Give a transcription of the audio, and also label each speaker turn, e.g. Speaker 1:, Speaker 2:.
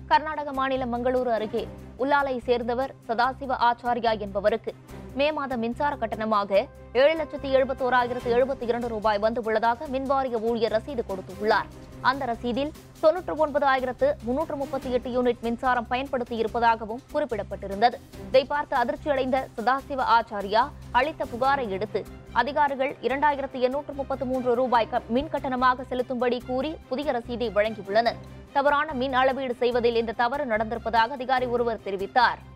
Speaker 1: கர்நாடக மாநிலம் மங்களூரு அருகே உல்லாலை சேர்ந்தவர் சதாசிவ ஆச்சாரியா என்பவருக்கு மே மாத மின்சார கட்டணமாக ஏழு லட்சத்தி எழுபத்தோராயிரத்து எழுபத்தி இரண்டு ரூபாய் வந்துள்ளதாக மின்வாரிய ஊழியர் ரசீது கொடுத்துள்ளார் அந்த ரசீதில் தொன்னூற்று ஒன்பதாயிரத்து முன்னூற்று முப்பத்தி எட்டு யூனிட் மின்சாரம் பயன்படுத்தி இருப்பதாகவும் குறிப்பிடப்பட்டிருந்தது இதை பார்த்து அதிர்ச்சியடைந்த சதாசிவ ஆச்சாரியா அளித்த புகாரை எடுத்து அதிகாரிகள் இரண்டாயிரத்து எண்ணூற்று முப்பத்து மூன்று ரூபாய் க- மின் கட்டணமாக செலுத்தும்படி கூறி புதிய ரசீதை வழங்கியுள்ளனர் தவறான மின் அளவீடு செய்வதில் இந்த தவறு நடந்திருப்பதாக அதிகாரி ஒருவர் தெரிவித்தார்